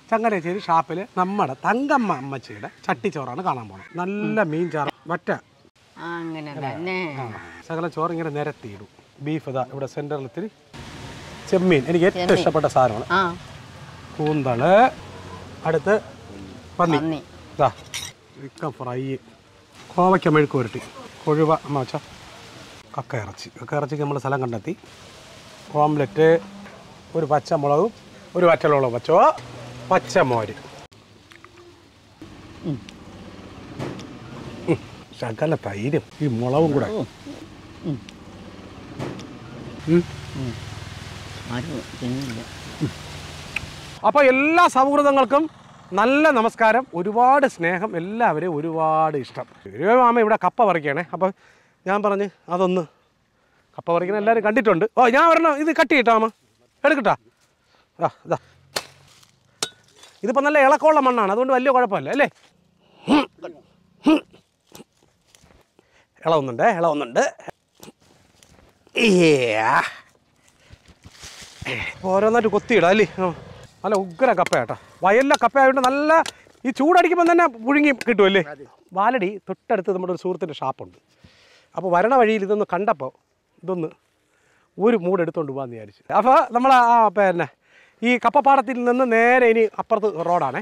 ചങ്ങനാശ്ശേരി ഷാപ്പിൽ നമ്മുടെ തങ്കമ്മ അമ്മച്ചിയുടെ ചട്ടിച്ചോറാണ് കാണാൻ പോകുന്നത് നല്ല മീൻ ചാറ് മറ്റ ആ അങ്ങനെ തന്നെ ശകലം ചോറ് ഇങ്ങനെ നിരത്തിയിടും ബീഫ് ഇതാ ഇവിടെ സെൻറ്ററിൽ ഇത്തിരി ചെമ്മീൻ എനിക്ക് ഏറ്റവും ഇഷ്ടപ്പെട്ട സാധനമാണ് ആ കൂന്തള് അടുത്ത് പന്നി പന്നി ഇതാ ചിക്കൻ ഫ്രൈ കോവയ്ക്ക മെഴുക്ക് പുരട്ടി കൊഴുവ അമ്മ വെച്ച കക്ക ഇറച്ചി കക്ക ഇറച്ചിക്ക് നമ്മൾ സ്ഥലം കണ്ടെത്തി ഓംലെറ്റ് ഒരു പച്ചമുളകും ഒരു വറ്റലോളം വെച്ചോ പച്ചമോര് ഉം, ശകല തൈരും ഈ മുളകും കൂടെ ഉം. ആരും തിന്നില്ല അപ്പോൾ എല്ലാ സൗഹൃദങ്ങൾക്കും നല്ല നമസ്കാരം ഒരുപാട് സ്നേഹം എല്ലാവരെയും ഒരുപാട് ഇഷ്ടം ഒരു മാമ ഇവിടെ കപ്പ പറിക്കുകയാണേ അപ്പോൾ ഞാൻ പറഞ്ഞ് അതൊന്ന് കപ്പ പറിക്കുന്ന എല്ലാവരും കണ്ടിട്ടുണ്ട് ഓ ഞാൻ പറഞ്ഞ ഇത് കട്ട് ചെയ്യട്ടോ മാമ എടുക്കട്ടാ ആ ഇതാ ഇതിപ്പോൾ നല്ല ഇളക്കമുള്ള മണ്ണാണ് അതുകൊണ്ട് വലിയ കുഴപ്പമില്ല അല്ലേ ഇളവുന്നുണ്ട് ഇളവുന്നുണ്ട് ഏയാ ഇപ്പോൾ ഓരോന്നായിട്ട് കൊത്തിയിടാം അല്ലേ ആ. നല്ല ഉഗ്ര കപ്പ കേട്ടോ വയലിലെ കപ്പയായതുകൊണ്ട് നല്ല ഈ ചൂടടിക്കുമ്പോൾ തന്നെ പുഴുങ്ങി കിട്ടുമല്ലേ വാലടി തൊട്ടടുത്ത് നമ്മുടെ ഒരു സുഹൃത്തിൻ്റെ ഷാപ്പുണ്ട് അപ്പോൾ വരണ വഴിയിൽ ഇതൊന്ന് കണ്ടപ്പോൾ ഇതൊന്ന് ഒരു മൂട് എടുത്തുകൊണ്ട് പോകാമെന്ന് വിചാരിച്ചു അപ്പോൾ നമ്മൾ ആ പിന്നെ ഈ കപ്പപ്പാടത്തിൽ നിന്ന് നേരെ ഇനി അപ്പുറത്ത് റോഡാണേ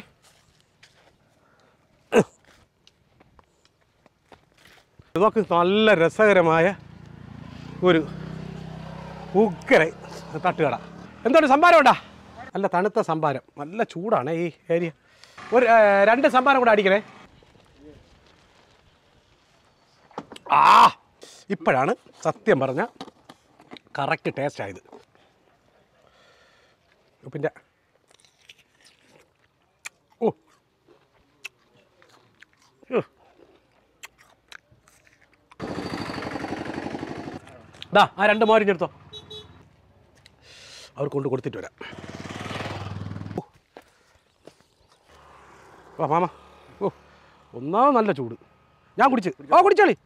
നോക്ക് നല്ല രസകരമായ ഒരു ഉഗ്ര തട്ടുകട എന്താണ് സംഭാരം ഉണ്ടാ നല്ല തണുത്ത സംഭാരം നല്ല ചൂടാണ് ഈ ഏരിയ ഒരു ഏ, രണ്ട് സംഭാരം കൂടെ അടിക്കണേ ആ ഇപ്പോഴാണ് സത്യം പറഞ്ഞ കറക്റ്റ് ടേസ്റ്റ് ആയത് പിന്നെ ഓ ഉഹ്. ദാ ആ രണ്ട് മോരിഞ്ഞെടുത്തോ അവർ കൊണ്ട് കൊടുത്തിട്ട് വരാം ഓ. വാ മാമ ഓ ഒന്നാമത് നല്ല ചൂട് ഞാൻ കുടിച്ച് ആ കുടിച്ചാളി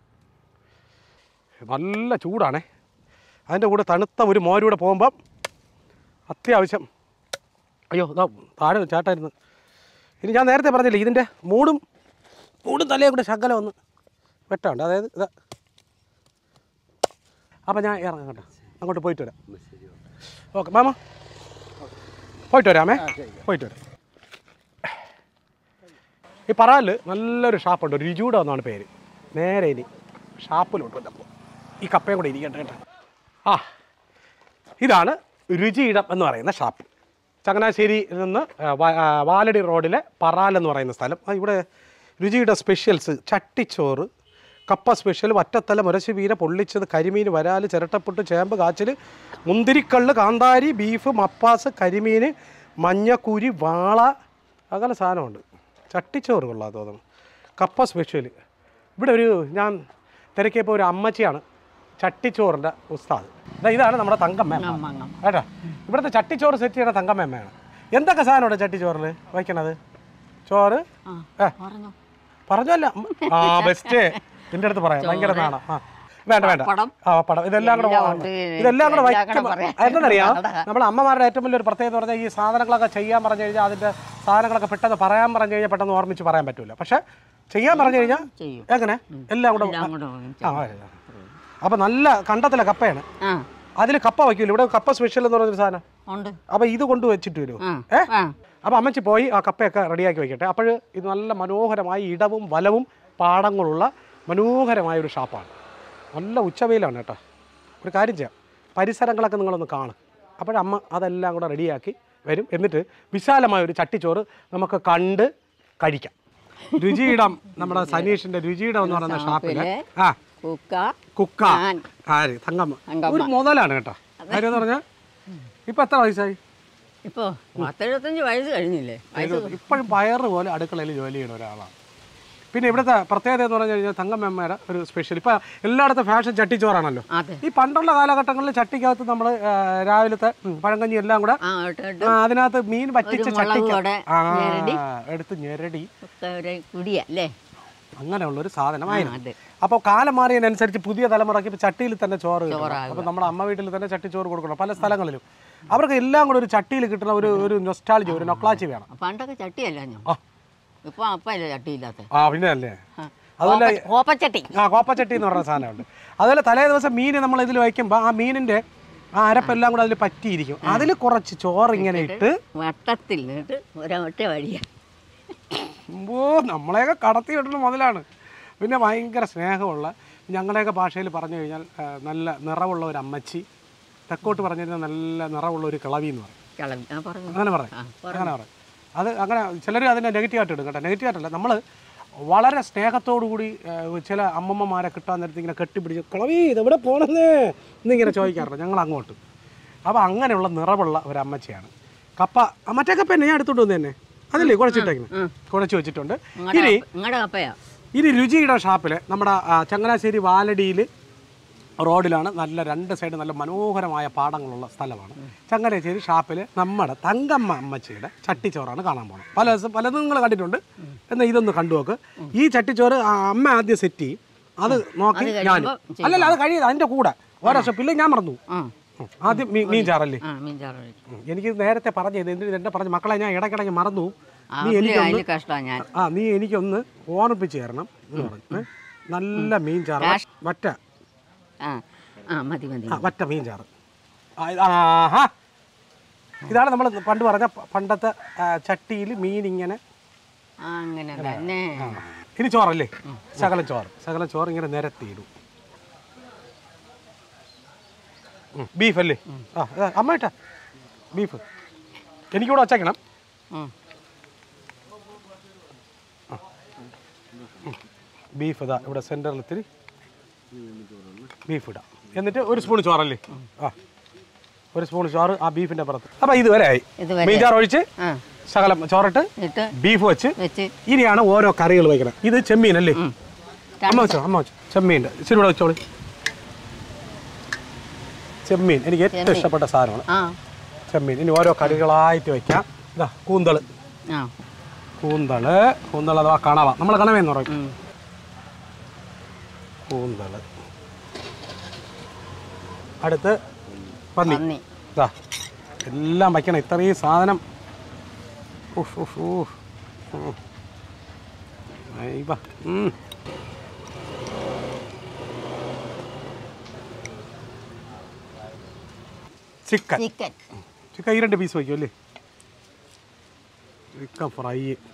നല്ല ചൂടാണേ അതിൻ്റെ കൂടെ തണുത്ത ഒരു മോരൂടെ പോകുമ്പം അത്യാവശ്യം അയ്യോ ഇതാ താഴെ ചേട്ടായിരുന്നു ഇനി ഞാൻ നേരത്തെ പറഞ്ഞില്ലേ ഇതിൻ്റെ മൂടും മൂടും തലയും കൂടെ ശകലം ഒന്ന് വെട്ടാണ്ട് അതായത് ഇതാ അപ്പം ഞാൻ ഇറങ്ങാം കേട്ടോ അങ്ങോട്ട് പോയിട്ട് വരാം ഓക്കെ മാമ പോയിട്ട് വരാമേ പോയിട്ട് വരാം ഈ പറയിൽ നല്ലൊരു ഷാപ്പുണ്ട് രുചിയുടെ എന്നാണ് പേര് നേരെ ഇനി ഷാപ്പിലോട്ട് വന്നപ്പോൾ ഈ കപ്പയും കൂടെ ഇരിക്കട്ടെ കേട്ടോ ആ ഇതാണ് രുചിയിടം എന്ന് പറയുന്ന ഷാപ്പ് ചങ്ങനാശ്ശേരിയിൽ നിന്ന് ആ, വാ- ആ, വാലടി റോഡിലെ പറാൽ എന്ന് പറയുന്ന സ്ഥലം ആ, ഇവിടെ രുചിയുടെ സ്പെഷ്യൽസ് ചട്ടിച്ചോറ് കപ്പ സ്പെഷ്യൽ വറ്റത്തല മുരശുവീര പൊള്ളിച്ചത് കരിമീൻ വരാല് ചിരട്ടപ്പുട്ട് ചേമ്പ് കാച്ചിൽ മുന്തിരിക്കള്ള് കാന്താരി ബീഫ് മപ്പാസ് കരിമീൻ മഞ്ഞക്കൂരി വാള അങ്ങനെ സാധനമുണ്ട് ചട്ടിച്ചോറ് കൊള്ളാം തോന്നുന്നു കപ്പ സ്പെഷ്യൽ ഇവിടെ ഒരു ഞാൻ തിരക്കിയപ്പോൾ ഒരു അമ്മച്ചിയാണ് ചട്ടിച്ചോറിൻ്റെ ഉസ്താദ് ദാ ഇതാണ് നമ്മുടെ തങ്കമ്മ അമ്മ കേട്ടോ ഇവിടുത്തെ ചട്ടിച്ചോറ് സെറ്റ് ചെയ്യണ തങ്കമ്മയാണ് എന്തൊക്കെ സാധനമുണ്ട് ചട്ടിച്ചോറിൽ വയ്ക്കണത് ചോറ് ആ ഏ പറഞ്ഞു പറഞ്ഞല്ല ആ ബെസ്റ്റ് നിന്റെ അടുത്ത് പറയാം ഭയങ്കര നാണം ആ വേണ്ട വേണ്ട പപ്പടം. ആ പടം ഇതെല്ലാം കൂടെ എല്ലാം വാ- ഉണ്ട്. ഇതെല്ലാം കൂടെ എല്ലാം കൂടെ വയ്ക്കുമ്പോൾ പറയാം. എന്തെന്നറിയാം നമ്മൾ അമ്മമാരുടെ ഏറ്റവും വലിയൊരു പ്രത്യേകത പറഞ്ഞാൽ ഈ സാധനങ്ങളൊക്കെ ചെയ്യാൻ പറഞ്ഞു കഴിഞ്ഞാൽ അതിൻ്റെ സാധനങ്ങളൊക്കെ പെട്ടെന്ന് പറയാൻ പറഞ്ഞു കഴിഞ്ഞാൽ പെട്ടെന്ന് ഓർമ്മിച്ച് പറയാൻ പറ്റില്ല പക്ഷെ ചെയ്യാൻ പറഞ്ഞു കഴിഞ്ഞാൽ ചെയ്യും എങ്ങനെ എല്ലാം കൂടെ എല്ലാം കൂടെ വാങ്ങി ആ അപ്പം നല്ല കണ്ടത്തിലെ കപ്പയാണ് ആ അതിൽ കപ്പ വയ്ക്കൂല ഇവിടെ കപ്പ സ്പെഷ്യൽ എന്ന് പറഞ്ഞൊരു സാധനം ഉണ്ട് അപ്പോൾ ഇത് കൊണ്ട് വെച്ചിട്ട് വരുമോ ആ ഏ ആ അപ്പോൾ അമ്മച്ചി പോയി ആ കപ്പയൊക്കെ റെഡിയാക്കി വെക്കട്ടെ അപ്പോൾ ഇത് നല്ല മനോഹരമായ ഇടവും വലവും പാടങ്ങളുള്ള മനോഹരമായ ഒരു ഷാപ്പാണ് നല്ല ഉച്ചവെയിലാണ് കേട്ടോ ഒരു കാര്യം ചെയ്യാം പരിസരങ്ങളൊക്കെ നിങ്ങളൊന്ന് കാണും അപ്പോഴമ്മ അതെല്ലാം കൂടെ റെഡിയാക്കി വരും എന്നിട്ട് വിശാലമായ ഒരു ചട്ടിച്ചോറ് നമുക്ക് കണ്ട് കഴിക്കാം രുചിയിടം നമ്മുടെ സനീഷിന്റെ രുചിയിടം എന്ന് പറയുന്ന ഷാപ്പില് ആ കുക്ക കുക്ക ഞാൻ. ആര് തങ്കമ്മ തങ്കമ്മ. ഒരു മുതലാണ് കേട്ടോ കാര്യം എന്ന് പറഞ്ഞാൽ ഇപ്പൊ എത്ര വയസ്സായി ഇപ്പോൾ പത്തെഴുപത്തഞ്ച് വയസ്സ് കഴിഞ്ഞില്ലേ വയസ്സ് ഇപ്പോഴും പയറ് പോലെ അടുക്കളയിൽ ജോലി ചെയ്യുന്ന ഒരാളാണ് പിന്നെ ഇവിടുത്തെ പ്രത്യേകത എന്ന് പറഞ്ഞു കഴിഞ്ഞാൽ തങ്കമ്മയുടെ ഒരു സ്പെഷ്യൽ ഇപ്പം എല്ലായിടത്തും ഫാഷൻ ചട്ടിച്ചോറാണല്ലോ അതെ ഈ പണ്ടുള്ള കാലഘട്ടങ്ങളിൽ ചട്ടിക്കകത്ത് നമ്മൾ രാവിലത്തെ ഉം, പഴങ്കഞ്ഞി എല്ലാം കൂടെ ആ ഇട്ടിട്ട് ആ, അതിനകത്ത് മീൻ പറ്റിച്ച് ഒരു മുളക് ചട്ടിക്ക് കൂടെ ആ, ഞെരടി. എടുത്ത് ഞെരടി ഒക്കെ ഒരു കുടിയ അല്ലേ അങ്ങനെയുള്ള ഒരു ആ, സാധനമായിരുന്നു അതെ അപ്പോൾ കാലം മാറിയതിനനുസരിച്ച് പുതിയ തലമുറയ്ക്ക് ഇപ്പോൾ ചട്ടിയിൽ തന്നെ ചോറ് കിട്ടണം ചോറാകുക. അപ്പോൾ നമ്മുടെ അമ്മ വീട്ടിൽ തന്നെ ചട്ടിച്ചോറ് കൊടുക്കണം പല സ്ഥലങ്ങളിലും അവർക്ക് എല്ലാം കൂടെ ഒരു ചട്ടിയിൽ കിട്ടുന്ന ഒരു ഒരു നൊസ്റ്റാളജി ഒരു നൊക്ലാച്ചി വേണം പണ്ടൊക്കെ ചട്ടിയല്ല ഞാൻ ആ. ഇപ്പൊ അപ്പല്ലേ ചട്ടിയില്ലാത്ത ആ പിന്നെ അല്ലേ അതുപോലെ കോപ്പച്ചട്ടി ആ കോപ്പച്ചട്ടി എന്ന് പറഞ്ഞ സാധനമുണ്ട് അതുപോലെ തലേ ദിവസം മീൻ നമ്മൾ ഇതിൽ വയ്ക്കുമ്പോൾ ആ മീനിൻ്റെ ആ അരപ്പെല്ലാം കൂടെ അതിൽ പറ്റിയിരിക്കും അതിൽ കുറച്ച് ചോറ് ഇങ്ങനെ ഇട്ട് വട്ടത്തിൽ നിന്നിട്ട് ഒരൊറ്റ വഴിയാ ഓ നമ്മളെയൊക്കെ കടത്തി വിടുന്ന മുതലാണ് പിന്നെ ഭയങ്കര സ്നേഹമുള്ള ഞങ്ങളുടെയൊക്കെ ഭാഷയിൽ പറഞ്ഞു കഴിഞ്ഞാൽ ആ, നല്ല നിറവുള്ള ഒരു അമ്മച്ചി തെക്കോട്ട് പറഞ്ഞു കഴിഞ്ഞാൽ നല്ല നിറവുള്ള ഒരു കിളവി എന്ന് പറയും കിളമ്പി ആ പറഞ്ഞു അങ്ങനെ പറയും അങ്ങനെ പറയും അത് അങ്ങനെ ചിലർ അതിനെ നെഗറ്റീവായിട്ട് ഇടും കേട്ടോ നെഗറ്റീവായിട്ടല്ല നമ്മൾ വളരെ സ്നേഹത്തോടു കൂടി ആ, ചില അമ്മമ്മമാരെ കിട്ടാൻ നേരത്ത് ഇങ്ങനെ കെട്ടിപ്പിടിച്ച് കിളവി ഇതെവിടെ പോണെന്നേ എന്നിങ്ങനെ ചോദിക്കാറുണ്ട് ഞങ്ങൾ അങ്ങോട്ട് അപ്പോൾ അങ്ങനെയുള്ള നിറവുള്ള ഒരു അമ്മച്ചിയാണ് കപ്പ ആ, മറ്റേ കപ്പ തന്നെ ഞാൻ എടുത്തോണ്ട് വന്നു തന്നെ അതല്ലേ കുഴച്ചിട്ടേക്കുന്നത് കുഴച്ച് വെച്ചിട്ടുണ്ട് ഇനി നിങ്ങളുടെ കപ്പയാ ഇനി രുചിയുടെ ഷാപ്പിൽ നമ്മുടെ ആ, ചങ്ങനാശ്ശേരി വാലടിയിൽ റോഡിലാണ് നല്ല രണ്ട് സൈഡ് നല്ല മനോഹരമായ പാടങ്ങളുള്ള സ്ഥലമാണ് ചങ്ങനാശ്ശേരി ഷാപ്പിൽ നമ്മുടെ തങ്കമ്മ അമ്മച്ചിയുടെ ചട്ടിച്ചോറാണ് കാണാൻ പോകുന്നത് പല ദിവസം പലതും നിങ്ങൾ കണ്ടിട്ടുണ്ട് എന്നാൽ ഇതൊന്ന് കണ്ടു നോക്ക് ഈ ചട്ടിച്ചോറ് ആ അമ്മ ആദ്യം സെറ്റ് ചെയ്യും അത് നോക്കി ഞാനും അല്ലല്ല അത് കഴിയുന്നത് അതിൻ്റെ കൂടെ ഓരോ ഷോപ്പില്ല ഞാൻ മറന്നു ആ ഉം. ആദ്യം മീ- മീൻ ചാറല്ലേ ആ മീൻചാറ് കഴിച്ചു ഉം. എനിക്ക് നേരത്തെ പറഞ്ഞു എന്തിന് എന്നെ പറഞ്ഞു മക്കളെ ഞാൻ ഇടയ്ക്കിടയ്ക്ക് മറന്നു ആ നീ എനിക്കൊന്ന് അതിൽ കഷ്ടമാണ് ഞാൻ ആ നീ എനിക്കൊന്ന് ഓർമ്മിപ്പിച്ച് തരണം എന്ന് പറഞ്ഞു ഏ? നല്ല മീൻ ചാറ് വറ്റ ആ ആ മതി മതി ആ വറ്റ മീൻ ചാറ് ആ, ഇത് ആഹാ ഇതാണ് നമ്മൾ പണ്ട് പറഞ്ഞ പ- പണ്ടത്തെ ചട്ടിയിൽ മീൻ ഇങ്ങനെ ആ അങ്ങനെ തന്നെ ആ. ഇനി ചോറല്ലേ ശകലം ചോറ് ശകലം ചോറ് ഇങ്ങനെ നിരത്തിയിടും ബീഫ് അല്ലേ ആ ഇതാ, അമ്മ ഇട്ടാ ബീഫ് എനിക്കൂടെ വച്ചേക്കണം ഉം. ബീഫ് ഇതാ ഇവിടെ സെൻറ്ററിൽ ഇത്തിരി ബീഫ് ഇടാം എന്നിട്ട് ഒരു സ്പൂൺ ചോറല്ലേ ആ ഒരു സ്പൂൺ ചോറ് ആ ബീഫിൻ്റെ പുറത്ത് അപ്പം ഇതുവരെ ആയി ഇതുവരെ മീൻ ചോറ് ഒഴിച്ച് ആ ശകലം ചോറിട്ട് ഇട്ട് ബീഫ് വെച്ച് വെച്ച് ഇനിയാണ് ഓരോ കറികൾ വയ്ക്കണം ഇത് ചെമ്മീൻ അല്ലേ ഉം. അമ്മ വെച്ചോ അമ്മ വെച്ചോ ചെമ്മീൻ ഇച്ചിരി കൂടെ വെച്ചോളി ചെമ്മീൻ എനിക്ക് ഏറ്റവും ഇഷ്ടപ്പെട്ട സാധനമാണ് ആ ചെമ്മീൻ ഇനി ഓരോ കറികളായിട്ട് വയ്ക്കാം ഇതാ കൂന്തള് ആ കൂന്തള് കൂന്തള് അഥവാ കണവ നമ്മൾ കണവയെന്ന് പറയും ഉം. കൂന്തള് അടുത്ത് പന്നി പന്നി ഇതാ എല്ലാം വയ്ക്കണം ഇത്രയും സാധനം ഉഫ് ഉഫ് ഊഫ് ഉം. അയ്യവ. ഉം. ചിക്കൻ ചിക്കൻ ചിക്കൻ ഈ രണ്ട് പീസ് വയ്ക്കും അല്ലേ ചിക്കൻ ഫ്രൈ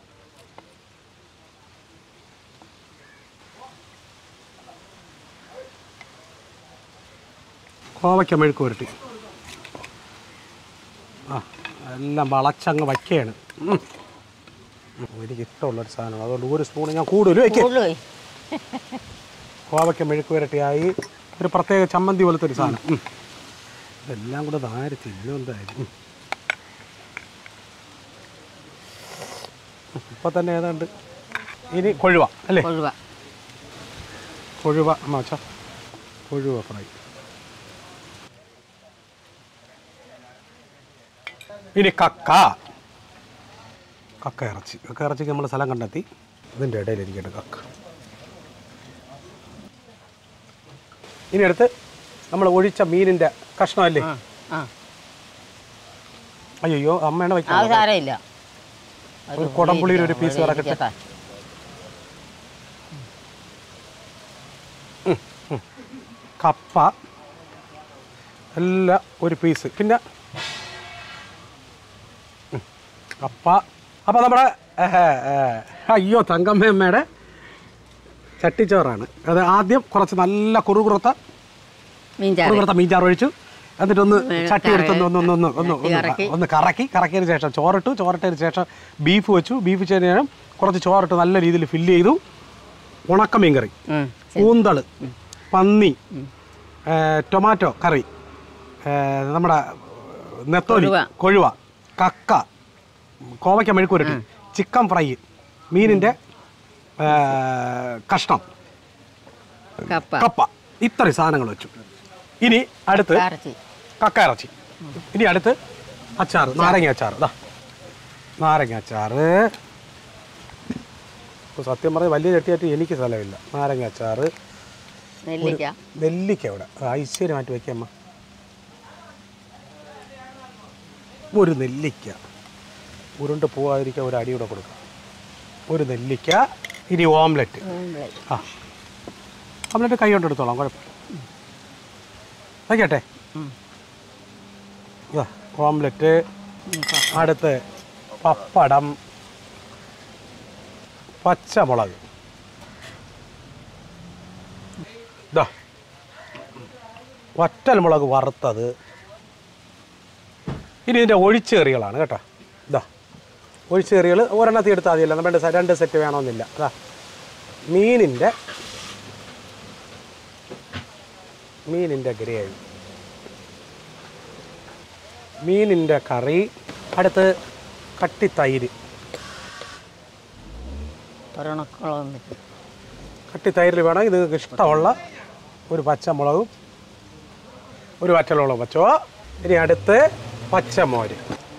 കോവയ്ക്ക മെഴുക്ക് പുരട്ടി ആ എല്ലാം വളച്ചങ്ങ് വയ്ക്കുകയാണ് ഉം. ഉം, എനിക്ക് ഇഷ്ടമുള്ളൊരു സാധനമാണ് അതുകൊണ്ട് ഒരു സ്പൂൺ ഞാൻ കൂടുതൽ വയ്ക്കും കൂടുതൽ കോവയ്ക്ക മെഴുക്ക് പുരട്ടിയായി ഒരു പ്രത്യേക ചമ്മന്തി പോലത്തെ ഒരു സാധനം ഉം. ഇതെല്ലാം കൂടെ ആര് തിന്നും എന്തായാലും ഉം. ഇപ്പം തന്നെ ഏതാണ്ട് ഇനി കൊഴുവ അല്ലേ കൊഴുവ കൊഴുവ അമ്മ വെച്ചാ കൊഴുവ ഫ്രൈ ഇനി കക്ക കക്ക ഇറച്ചി കക്ക ഇറച്ചിക്ക് നമ്മൾ സ്ഥലം കണ്ടെത്തി ഇതിൻ്റെ ഇടയിലിരിക്കട്ടെ കക്ക ഇനി അടുത്ത് നമ്മൾ ഒഴിച്ച മീനിൻ്റെ കഷ്ണമല്ലേ ആ ആ അയ്യോ അമ്മയാണ് അത് വയ്ക്കുന്നത് സാരമില്ല അത് ഒരു കുടംപുളിയിൽ ഒരു piece ഇവിടെ കിടക്കട്ടെ. ഇരിക്കട്ടെ. കപ്പ എല്ലാം ഒരു പീസ് പിന്നെ ഉം, കപ്പ അപ്പോൾ നമ്മുടെ ഏഹ്, ഏഹ്, അയ്യോ തങ്കമ്മയമ്മയുടെ ചട്ടിച്ചോറാണ് അത് ആദ്യം കുറച്ച് നല്ല കുറുകുറുത്ത മീൻചാറ് കുറുകുറുത്ത മീൻചാറ് ഒഴിച്ചു എന്നിട്ടൊന്ന് ചട്ടി എടുത്തൊന്ന് ഒന്ന് ഒന്ന് ഒന്ന് ഒന്ന് ഒന്ന് കറക്കി. ഒന്ന് കറക്കി കറക്കിയതിന് ശേഷം ചോറിട്ടു ചോറിട്ടതിന് ശേഷം ബീഫ് വെച്ചു ബീഫ് വെച്ചതിന് ശേഷം കുറച്ച് ചോറിട്ട് നല്ല രീതിയിൽ ഫില്ല് ചെയ്തു ഉണക്കമീൻ കറി ഉം. കൂന്തള് പന്നി ഏ, ടൊമാറ്റോ കറി ഏ, നമ്മുടെ നെത്തോലി കൊഴുവ. കൊഴുവ കക്ക കോവയ്ക്ക മെഴുക്കുരട്ടി ചിക്കൻ ഫ്രൈ മീനിൻ്റെ ഏ, കഷ്ണം കപ്പ കപ്പ ഇത്രയും സാധനങ്ങൾ വെച്ചു ഇനി അടുത്ത് ഇറച്ചി കക്ക ഇറച്ചി ഇനി അടുത്ത് അച്ചാർ നാരങ്ങ അച്ചാർ ഇതാ നാരങ്ങ അച്ചാർ ഇപ്പോൾ സത്യം പറഞ്ഞാൽ വലിയ ചട്ടിയായിട്ട് എനിക്ക് സ്ഥലമില്ല നാരങ്ങ അച്ചാർ നെല്ലിക്ക നെല്ലിക്ക ഇവിടെ ഐശ്വര്യമായിട്ട് വെക്കമ്മ ഒരു നെല്ലിക്ക ഉരുണ്ട് പോവാതിരിക്കാൻ ഒരു അടി കൂടെ കൊടുക്കാം ഒരു നെല്ലിക്ക ഇനി ഓംലെറ്റ് ഓംലെറ്റ്. ആ ഓംലെറ്റ് കൈ കൊണ്ട് എടുത്തോളാം കുഴപ്പമില്ല വയ്ക്കട്ടെ ഉം. ഇതാ ഓംലെറ്റ് ഉം, പ- അടുത്ത് പപ്പടം പച്ചമുളക് ഇതാ വറ്റൽമുളക് വറുത്തത് ഇനി ഇതിൻ്റെ ഒഴിച്ചേറികളാണ് കേട്ടോ ഇതാ ഒഴിച്ചേറികൾ ഒരെണ്ണത്തിൽ എടുത്താൽ മതിയല്ല നമ്മുടെ സ- രണ്ട് സെറ്റ് വേണമെന്നില്ല അതാ മീനിൻ്റെ മീനിൻ്റെ ഗ്രേവി മീനിൻ്റെ കറി അടുത്ത് കട്ടിത്തൈര് ഒരെണ്ണക്കോളം വെച്ച്. കട്ടിത്തൈരിൽ വേണമെങ്കിൽ നിങ്ങൾക്ക് ഇഷ്ടമുള്ള ഒരു പച്ചമുളകും ഒരു വറ്റലുള്ളത് വെച്ചോ ഇനി അടുത്ത് പച്ചമോര്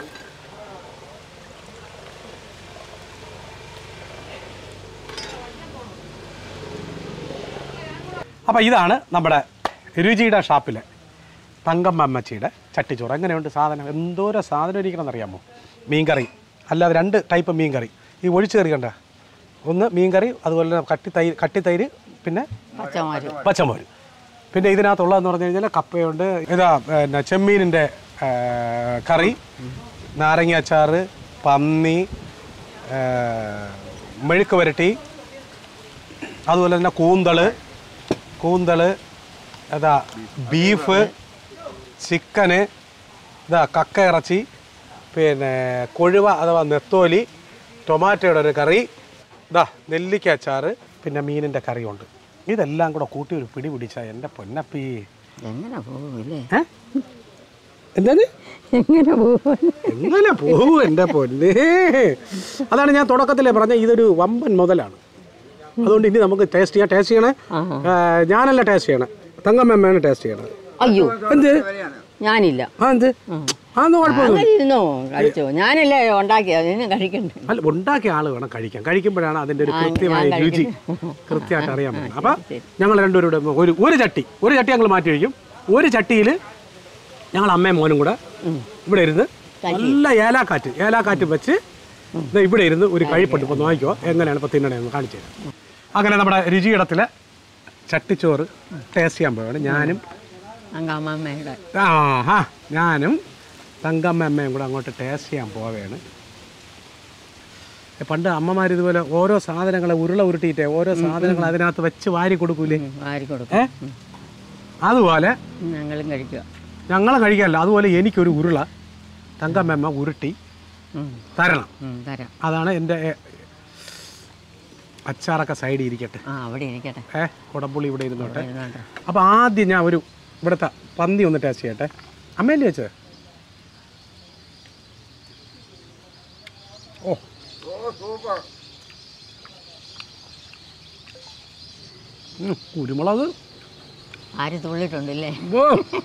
അപ്പോൾ ഇതാണ് നമ്മുടെ രുചിയുടെ ഷാപ്പിലെ തങ്കമ്മ അമ്മച്ചിയുടെ ചട്ടിച്ചോറ് എങ്ങനെയുണ്ട് സാധനം എന്തോരം സാധനം ഇരിക്കണം അറിയാമോ മീൻകറി അല്ലാതെ രണ്ട് ടൈപ്പ് മീൻകറി ഈ ഒഴിച്ചു കറി കണ്ട ഒന്ന് മീൻകറി അതുപോലെ തന്നെ കട്ടിത്തൈര് കട്ടിത്തൈര് പിന്നെ പച്ചമാര് പച്ചമോര് പിന്നെ ഇതിനകത്തുള്ളതെന്ന് പറഞ്ഞു കഴിഞ്ഞാൽ കപ്പയുണ്ട് ഇതാ പിന്നെ ചെമ്മീനിൻ്റെ ആ, കറി നാരങ്ങ അച്ചാറ് പന്നി ആ, മെഴുക്ക് വരട്ടി അതുപോലെ തന്നെ കൂന്തള് കൂന്തള് ഇതാ ബീഫ് ചിക്കന് ഇതാ കക്ക ഇറച്ചി പിന്നെ കൊഴുവ അഥവാ നെത്തോലി ടൊമാറ്റോയുടെ ഒരു കറി ഇതാ നെല്ലിക്ക അച്ചാറ് പിന്നെ മീനിൻ്റെ കറിയുണ്ട് ഇതെല്ലാം കൂടെ കൂട്ടി ഒരു പിടി പിടിച്ചാൽ എൻ്റെ പൊന്നപ്പി എങ്ങനെ പോവില്ലേ ഏ എന്താണ് എങ്ങനെ പോകും എങ്ങനെ പോകും എൻ്റെ പൊന്നേ അതാണ് ഞാൻ തുടക്കത്തിലേ പറഞ്ഞ ഇതൊരു വമ്പൻ മുതലാണ് അതുകൊണ്ട് ഇനി നമുക്ക് ടേസ്റ്റ് ചെയ്യാം ടേസ്റ്റ് ചെയ്യണേ ആഹാ. ആ, ഞാനല്ല ടേസ്റ്റ് ചെയ്യണേ തങ്കമ്മയാണ് ടേസ്റ്റ് ചെയ്യണത് അയ്യോ എന്ത് ഞാനില്ല ആ എന്ത് അതൊന്നും കുഴപ്പമില്ല അങ്ങനെ ഇരുന്നോ കഴിച്ചോ ഞാനല്ലേ ഉണ്ടാക്കിയത് ഇതിന് കഴിക്കണ്ടേ അല്ല ഉണ്ടാക്കിയ ആൾ വേണം കഴിക്കാൻ കഴിക്കുമ്പോഴാണ് അതിൻ്റെ ഒരു കൃത്യമായ ഞാൻ രുചി കൃത്യമായിട്ട് അറിയാൻ പറ്റുന്നത് അപ്പം ഞങ്ങൾ രണ്ടുപേരും കൂടെ ഒരു ഒരു ചട്ടി ഒരു ചട്ടി ഞങ്ങൾ മാറ്റി വയ്ക്കും ഒരു ചട്ടിയിൽ ഞങ്ങൾ അമ്മയും മോനും കൂടെ ഇവിടെ ഇരുന്ന് നല്ല ഏലാക്കാറ്റ് ഏലാക്കാറ്റ് വെച്ച് ദേ ഇവിടെ ഇരുന്ന് ഒരു കഴിപ്പുണ്ട് ഇപ്പോൾ നോക്കിക്കോ എങ്ങനെയാണ് ഇപ്പോൾ തിന്നണേന്ന് കാണിച്ചു തരാം അങ്ങനെ നമ്മുടെ രുചിയിടത്തിലെ ചട്ടിച്ചോറ് ടേസ്റ്റ് ചെയ്യാൻ പോവാണ് ഞാനും അങ്കമ്മയുടെ ആ ഹാ ഞാനും തങ്കമ്മ അമ്മയും കൂടെ അങ്ങോട്ട് ടേസ്റ്റ് ചെയ്യാൻ പോവുകയാണ് ഏ, പണ്ട് അമ്മമാർ ഇതുപോലെ ഓരോ സാധനങ്ങളെ ഉരുള ഉരുട്ടിയിട്ടേ ഓരോ സാധനങ്ങൾ അതിനകത്ത് വെച്ച് വാരി കൊടുക്കൂലേ വാരി കൊടുക്കും ഏ അതുപോലെ ഞങ്ങളും കഴിക്കുക ഞങ്ങളെ കഴിക്കാനല്ല അതുപോലെ എനിക്കൊരു ഉരുള തങ്കമ്മ ഉരുട്ടി ഉം. തരണം ഉം, തരാം അതാണ് എൻ്റെ ഏ, അച്ചാറൊക്കെ സൈഡിൽ ഇരിക്കട്ടെ ആ അവിടെ ഇരിക്കട്ടെ ഏ കുടംപുളി ഇവിടെ ഇരുന്നോട്ടെ ഇരുന്നോട്ടെ. അപ്പോൾ ആദ്യം ഞാൻ ഒരു ഇവിടുത്തെ പന്തി ഒന്ന് ടേസ്റ്റ് ചെയ്യട്ടെ അമ്മയല്ലേ വെച്ചത് ഓ ഉം, കുരുമുളക് ആര് തുള്ളിട്ടുണ്ടല്ലേ ഓ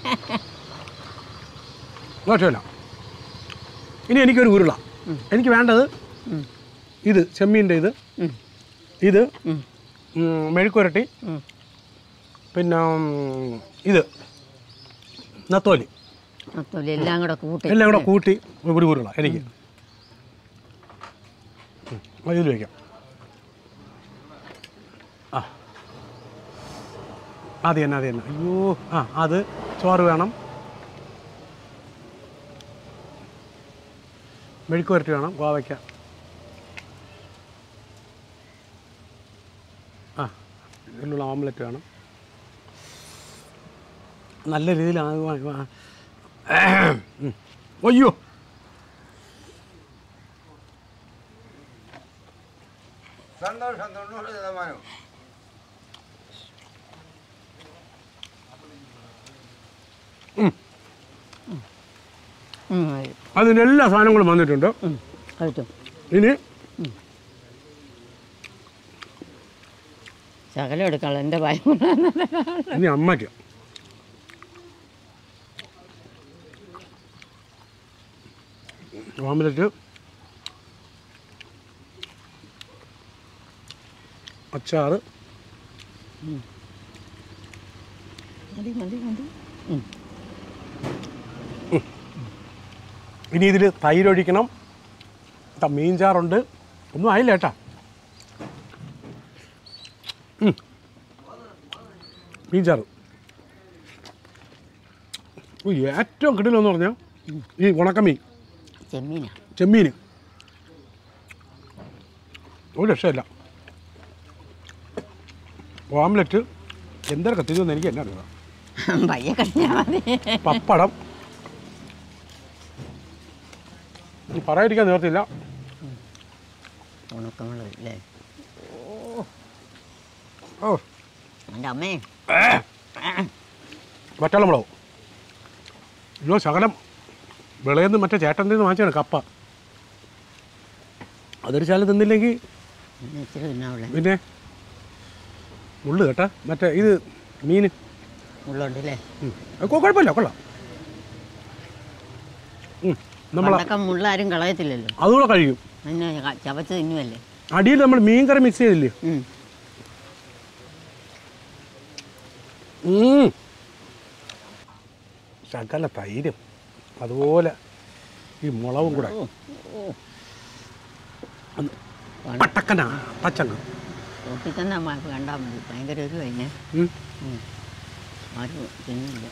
കുഴപ്പമില്ല ഇനി എനിക്കൊരു ഉരുള എനിക്ക് വേണ്ടത് ഉം. ഇത് ചെമ്മീൻ്റെ ഇത് ഉം. ഇത് ഉം. ഉം, മെഴുക്കുരട്ടി ഉം. പിന്നെ ഉം, ഇത് നത്തോലി മൊത്തം എല്ലാം കൂടെ കൂട്ടി എല്ലാം കൂടെ കൂട്ടി ഒരു ഉരുള എനിക്ക് ഉം, ഇതിൽ വയ്ക്കാം ആ അത് തന്നെ അത് തന്നെ അയ്യോ ആ അത് ചോറ് വേണം മെഴുക്ക് വരട്ടി വേണം ഗോവയ്ക്ക ആ ഇതിലുള്ള ഓംലെറ്റ് വേണം നല്ല രീതിയിൽ ആ- ആ- ആ- ഉം. അയ്യോ സന്തോഷം തൊണ്ണൂറ് ശതമാനം ഉം, മതി. അതിന് എല്ലാ സാധനങ്ങളും വന്നിട്ടുണ്ട് ഉം, കഴിച്ചു ഇനി ശകലം എടുക്കാനുള്ള എൻ്റെ ഭയം ഇനി അമ്മയ്ക്ക് ഓംലെറ്റ് അച്ചാറ് മതി മതി മതി ഉം. ഇനി ഇതിൽ തൈരൊഴിക്കണം ഇതാ മീൻചാറുണ്ട് ഒന്നും ആയില്ല കേട്ടാ ഉം. മീൻചാറ് ഓ, ഏറ്റവും കിടിലെന്ന് പറഞ്ഞാൽ ഈ ഉണക്കമീൻ ചെമ്മീനാ ചെമ്മീൻ ഒരു രക്ഷയില്ല ഓംലെറ്റ് എന്തൊക്കെ തിരിവെന്ന് എനിക്ക് എന്നാ അറിയാം പയ്യെ കഴിഞ്ഞാൽ മതി പപ്പടം ഈ പറയാതിരിക്കാൻ നിവർത്തില്ല ഉണക്കമുള്ളത് അല്ലേ ഓ എൻ്റെ അമ്മേ വറ്റളമുളക് അയ്യോ ശകലം വിളയെന്ന് മറ്റേ ചേട്ടൻ്റെ നിന്ന് വാങ്ങിച്ചാണ് കപ്പ അതൊരു ശാലം തിന്നില്ലെങ്കിൽ ഇന്ന് ഇച്ചിരി തിന്നാവുള്ളേ പിന്നെ മുള്ളു കേട്ടാ മറ്റേ ഇത് മീൻ ഉള്ളുണ്ടല്ലേ കുഴപ്പമില്ല കൊള്ളാം ഉം, നമ്മളെ പണ്ടൊക്കെ മുള്ളാരും കളയത്തില്ലല്ലോ അതുകൂടെ കഴിയും അതിനെ ക- ചവച്ച് തിന്നുമല്ലേ അടിയിൽ നമ്മൾ മീൻ കറി മിക്സ് ചെയ്തില്ലേ ഉം. ഉം. ശകല തൈരും അതുപോലെ ഈ മുളകും കൂടെ ഒന്ന് പട്ടക്കന പച്ചങ്ങ റോട്ടിൽ തന്നെ അമ്മ കണ്ടാൽ മതി ഭയങ്കര ഒരു അതിനെ ഉം. ആരും തിന്നില്ല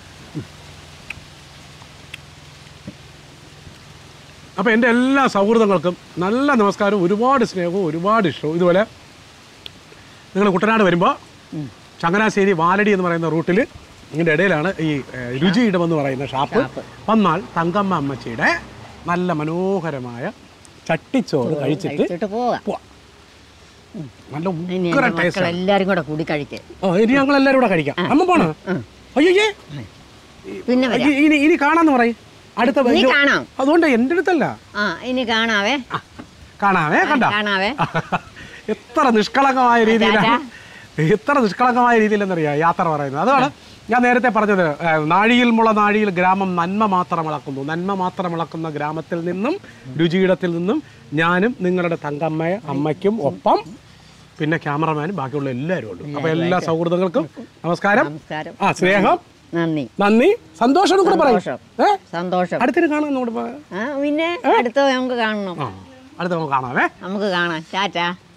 അപ്പോൾ എൻ്റെ എല്ലാ സൗഹൃദങ്ങൾക്കും നല്ല നമസ്കാരവും ഒരുപാട് സ്നേഹവും ഒരുപാട് ഇഷ്ടവും ഇതുപോലെ നിങ്ങൾ കുട്ടനാട് വരുമ്പോൾ ഉം. ചങ്ങനാശ്ശേരി വാലടി എന്ന് പറയുന്ന റൂട്ടിൽ ഇതിൻ്റെ ഇടയിലാണ് ഈ ഏഹ്, രുചിയിടം എന്ന് പറയുന്ന ഷാപ്പ് ഷാപ്പ്. വന്നാൽ തങ്കമ്മ അമ്മച്ചിയുടെ നല്ല മനോഹരമായ ചട്ടിച്ചോറ് കഴിച്ചിട്ട് കഴിച്ചിട്ട് പോകാം പോവാം നല്ല ഇനി ഉഗ്ര എൻ്റെ ടേസ്റ്റ് മക്കളെല്ലാരും കൂടെ കൂടി കഴിക്കേ ഓ ഇനി ഞങ്ങൾ എല്ലാവരും കൂടെ കഴിക്കാം അമ്മ പോണോ ഉം. അയ്യോ പിന്നെ വരാം ഇനി ഇനി കാണാന്ന് പറയും അടുത്ത ഇനി വൈകി- കാണാം അതുകൊണ്ട് എൻ്റെ അടുത്തല്ല ആ ഇനി കാണാവേ ആ, കാണാവേ കണ്ട കാണാവേ എത്ര നിഷ്കളങ്കമായ രീതിയിലാണ് എത്ര നിഷ്കളങ്കമായ രീതിയിലെന്നറിയാം യാത്ര പറയുന്നത് അതാണ് ഞാൻ നേരത്തെ പറഞ്ഞത് ഏ, നാഴിയിൽ മുള നാഴിയിൽ ഗ്രാമം നന്മ മാത്രം ഇളക്കുന്നു നന്മ മാത്രം ഇളക്കുന്ന ഗ്രാമത്തിൽ നിന്നും രുചിയിടത്തിൽ നിന്നും ഞാനും നിങ്ങളുടെ തങ്കമ്മയെ അമ്മയ്ക്കും ഒപ്പം പിന്നെ ക്യാമറമാനും ബാക്കിയുള്ള എല്ലാവരും ഉണ്ട് അപ്പോൾ എല്ലാ സൗഹൃദങ്ങൾക്കും നമസ്കാരം നമസ്കാരം ആ സ്നേഹം നന്ദി നന്ദി സന്തോഷം കൂടെ പറയും സന്തോഷം. ഏ സന്തോഷം അടുത്തിന് കാണാം നമ്മുടെ ആ പിന്നെ അടുത്ത നമുക്ക് കാണണം ആ അടുത്ത് നമുക്ക് കാണാവേ നമുക്ക് കാണാം ടാറ്റാ